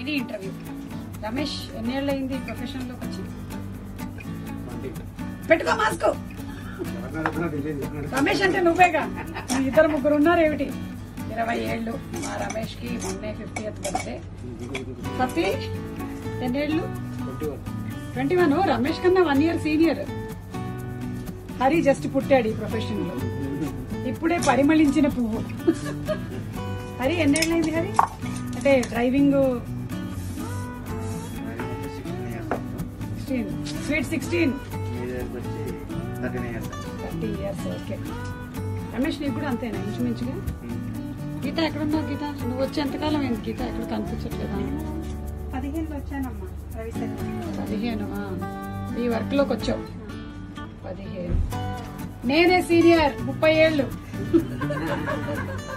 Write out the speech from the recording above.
ఇది ఇంటర్వ్యూ రమేష్ ఎన్నేళ్ళు అయింది ప్రొఫెషన్ లోకి వచ్చి పెట్టుకో మాస్క్ రమేష్ అంటే నువ్వేగా మీ ఇద్దరు ముగ్గురు ఉన్నారు ఏమిటి ఇరవై ఏళ్ళు మా రమేష్ కి మొన్నే ఫిఫ్టీ ఎత్ బర్త్డే సతీ ఎన్నేళ్ళు ట్వంటీ వన్ రమేష్ కన్నా one year senior Hari just పుట్టాడు ఈ ప్రొఫెషన్ లో ఇప్పుడే పరిమళించిన పువ్వు హరి ఎన్నేళ్ళైంది హరి అంటే driving sixteen sweet sixteen thirty years okay Ramesh నీకు కూడా అంతేనా ఇంచుమించుగా గీత ఎక్కడున్నావు గీత నువ్వు వచ్చి ఎంతకాలం అయింది గీత ఎక్కడ కనిపించట్లేదా పదిహేను వచ్చానమ్మా రవిశంకర్ పదిహేను ఆ. ఈ వర్క్ లోకి వచ్చావు పదిహేను నేనే సీనియర్ ముప్పై ఏళ్ళు